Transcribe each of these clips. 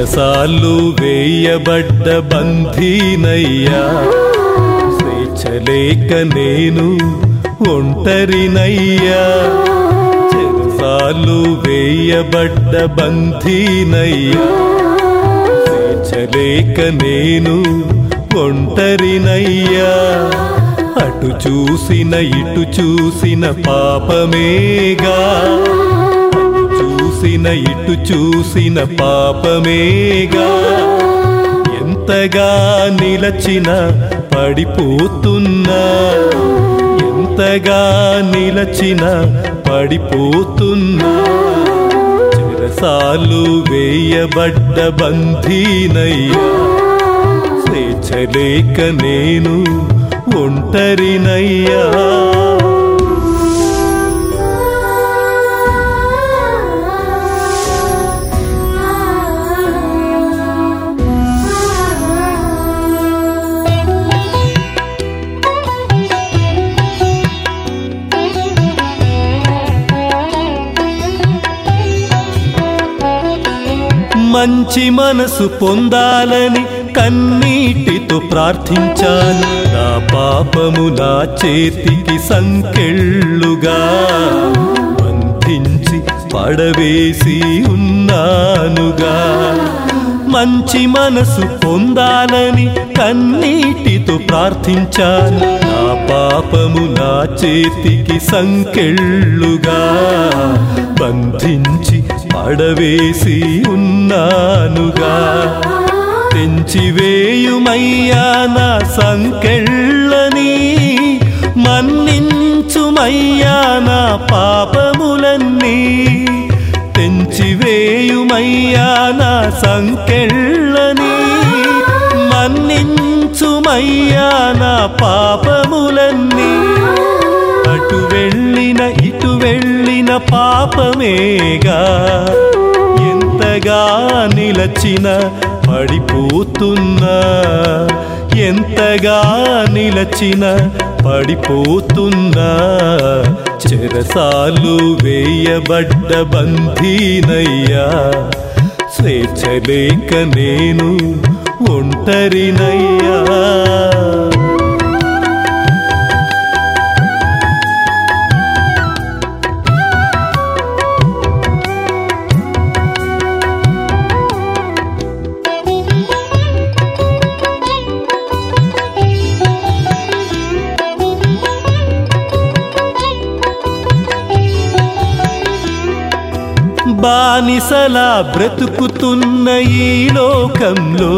చెరసాలు వేయబడ్డ బంధీనయ్యా స్వేచ్ఛలేక నేను ఒంటరినయ్యా చెరసాలు వేయబడ్డ బంధీనయ్యా స్వేచ్ఛలేక నేను ఒంటరినయ్యా అటు చూసిన ఇటు చూసిన పాపమేగా అటు చూసిన ఇటు చూసిన పాపమేగా ఎంతగా నిలచిన పడిపోతున్నా ఎంతగా నిలచిన పడిపోతున్నా చెరసాలు వేయబడ్డ బంధీనయ్యా స్వేచ్ఛలేక నేను ఒంటరినయ్యా మంచి మనసు పొందాలని కన్నీటితో ప్రార్థించాను నా పాపము నా చేతికి సంకెళ్ళుగా బంధించి పడవేసి ఉన్నానుగా మంచి మనసు పొందాలని కన్నీటితో ప్రార్థించాను నా పాపము నా చేతికి సంకెళ్ళుగా బంధించి పడవేసి ఉన్నానుగా తెంచివేయుమయ్యా నా సంకెళ్ళని మన్నించుమయ్యా నా పాపములన్నీ తెంచివేయుమయ్యా నా సంకెళ్ళని మన్నించుమయ్యా నా పాపములన్నీ అటు వెళ్ళిన ఇటు వెళ్ళిన పాపమేగా ఎంతగా నిలచిన పడిపోతున్నా ఎంతగా నిలచిన పడిపోతున్నా చెరసాలు వేయబడ్డ బంధీనయ్యా స్వేచ్ఛలేక నేను ఒంటరినయ్యా బానిసలా బ్రతుకుతున్న ఈ లోకంలో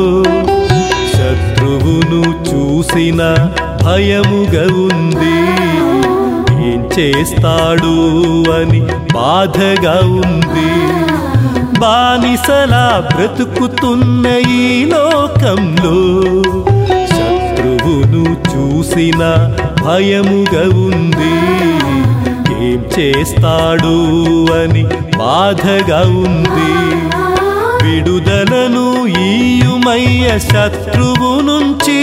శత్రువును చూసిన భయముగా ఉంది ఏం చేస్తాడు అని బాధగా ఉంది బానిసలా బ్రతుకుతున్న ఈ లోకంలో శత్రువును చూసిన భయముగా ఉంది ఏం చేస్తాడు అని బాధగా ఉంది విడుదలను ఈయుమయ్య శత్రువు నుంచి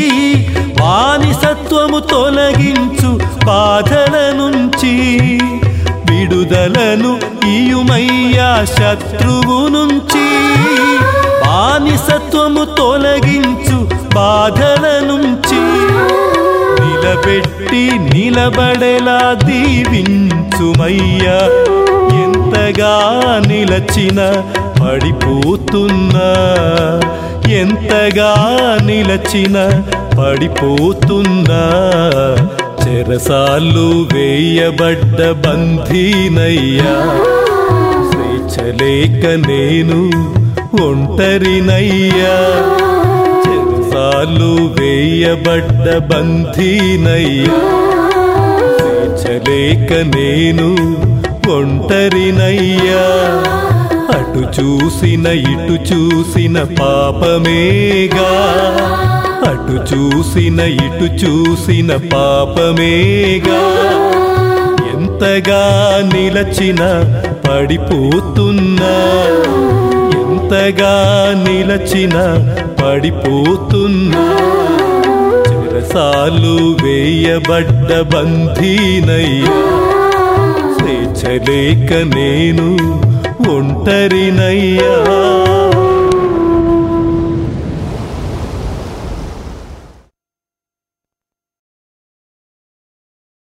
బానిసత్వము తొలగించు బాధల నుంచి విడుదలను ఈయుమయ్యా శత్రువు నుంచి బానిసత్వము తొలగించు బాధల నుంచి నిలబెట్టి నిలబడేలా దీవించుమయ్యా ఎంతగా నిలచిన పడిపోతున్నా ఎంతగా నిలచిన పడిపోతున్నా చెరసాలు వేయబడ్డ బంధీనయ్యా స్వేచ్ఛలేక నేను ఒంటరినయ్యా చెరసాలు వేయబడ్డ బంధీనయ్యా స్వేచ్ఛలేక నేను ఒంటరినయ్యా అటు చూసిన ఇటు చూసిన పాపమేగా అటు చూసిన ఇటు చూసిన పాపమేగా ఎంతగా నిలచిన పడిపోతున్నా ఎంతగా నిలచిన పడిపోతున్నా చెరసాలు వేయబడ్డ బంధీనయ్యా స్వేచ్ఛలేక నేను ఒంటరినయ్యా